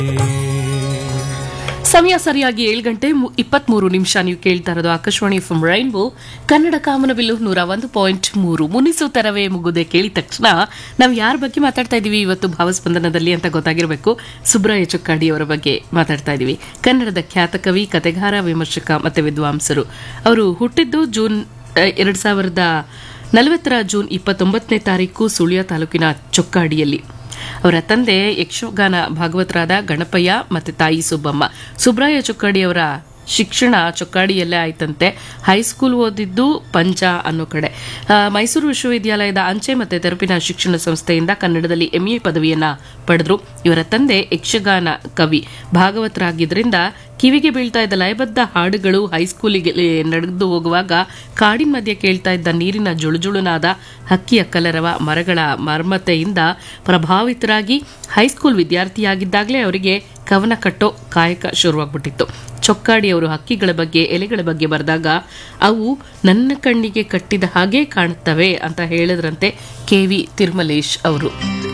ಸಮಯ ಸರಿಯಾಗಿ ಏಳು ಗಂಟೆ ಇಪ್ಪತ್ಮೂರು ನಿಮಿಷ ನೀವು ಕೇಳ್ತಾ ಇರೋದು ಆಕಾಶವಾಣಿ ಫ್ರಮ್ ರೈನ್ಬೋ ಕನ್ನಡ ಕಾಮನಬಿಲ್ಲು ನೂರ ಒಂದು ಪಾಯಿಂಟ್ ಮೂರು ಮುನಿಸು ತರವೇ ಮುಗುದೆ ಕೇಳಿದ ತಕ್ಷಣ ನಾವು ಯಾರ ಬಗ್ಗೆ ಮಾತಾಡ್ತಾ ಇದೀವಿ ಇವತ್ತು ಭಾವಸ್ಪಂದನದಲ್ಲಿ ಅಂತ ಗೊತ್ತಾಗಿರಬೇಕು ಸುಬ್ರಾಯ ಚೊಕ್ಕಾಡಿ ಅವರ ಬಗ್ಗೆ ಮಾತಾಡ್ತಾ ಇದೀವಿ ಕನ್ನಡದ ಖ್ಯಾತ ಕವಿ ಕತೆಗಾರ ವಿಮರ್ಶಕ ಮತ್ತೆ ವಿದ್ವಾಂಸರು ಅವರು ಹುಟ್ಟಿದ್ದು ಜೂನ್ ಎರಡ್ ಸಾವಿರದ ನಲವತ್ತರ ಜೂನ್ ಇಪ್ಪತ್ತೊಂಬತ್ತನೇ ತಾರೀಕು ಸುಳ್ಯ ತಾಲೂಕಿನ ಚೊಕ್ಕಾಡಿಯಲ್ಲಿ ಅವರ ತಂದೆ ಯಕ್ಷಗಾನ ಭಾಗವತರಾದ ಗಣಪಯ್ಯ ಮತ್ತೆ ತಾಯಿ ಸುಬ್ಬಮ್ಮ ಸುಬ್ರಾಯ ಚೊಕ್ಕಾಡಿ ಅವರ ಶಿಕ್ಷಣ ಚೊಕ್ಕಾಡಿಯಲ್ಲೇ ಆಯ್ತಂತೆ ಹೈಸ್ಕೂಲ್ ಓದಿದ್ದು ಪಂಚ ಅನ್ನೋ ಕಡೆ ಆ, ಮೈಸೂರು ವಿಶ್ವವಿದ್ಯಾಲಯದ ಅಂಚೆ ಮತ್ತೆ ತೆರಪಿನ ಶಿಕ್ಷಣ ಸಂಸ್ಥೆಯಿಂದ ಕನ್ನಡದಲ್ಲಿ ಎಂಎ ಪದವಿಯನ್ನ ಪಡೆದ್ರು ಇವರ ತಂದೆ ಯಕ್ಷಗಾನ ಕವಿ ಭಾಗವತರಾಗಿದ್ದರಿಂದ ಕಿವಿಗೆ ಬೀಳ್ತಾ ಇದ್ದ ಲಯಬದ್ಧ ಹಾಡುಗಳು ಹೈಸ್ಕೂಲಿಗೆ ನಡೆದು ಹೋಗುವಾಗ ಕಾಡಿನ ಮಧ್ಯೆ ಕೇಳ್ತಾ ಇದ್ದ ನೀರಿನ ಜುಳುಜುಳುನಾದ ಹಕ್ಕಿಯ ಕಲರವ ಮರಗಳ ಮರ್ಮತೆಯಿಂದ ಪ್ರಭಾವಿತರಾಗಿ ಹೈಸ್ಕೂಲ್ ವಿದ್ಯಾರ್ಥಿಯಾಗಿದ್ದಾಗಲೇ ಅವರಿಗೆ ಕವನ ಕಟ್ಟೋ ಕಾಯಕ ಶುರುವಾಗ್ಬಿಟ್ಟಿತ್ತು ಚೊಕ್ಕಾಡಿ ಅವರು ಹಕ್ಕಿಗಳ ಬಗ್ಗೆ ಎಲೆಗಳ ಬಗ್ಗೆ ಬರೆದಾಗ ಅವು ನನ್ನ ಕಣ್ಣಿಗೆ ಕಟ್ಟಿದ ಹಾಗೆ ಕಾಣುತ್ತವೆ ಅಂತ ಹೇಳಿದ್ರಂತೆ ಕೆ ವಿ ತಿರುಮಲೇಶ್ ಅವರು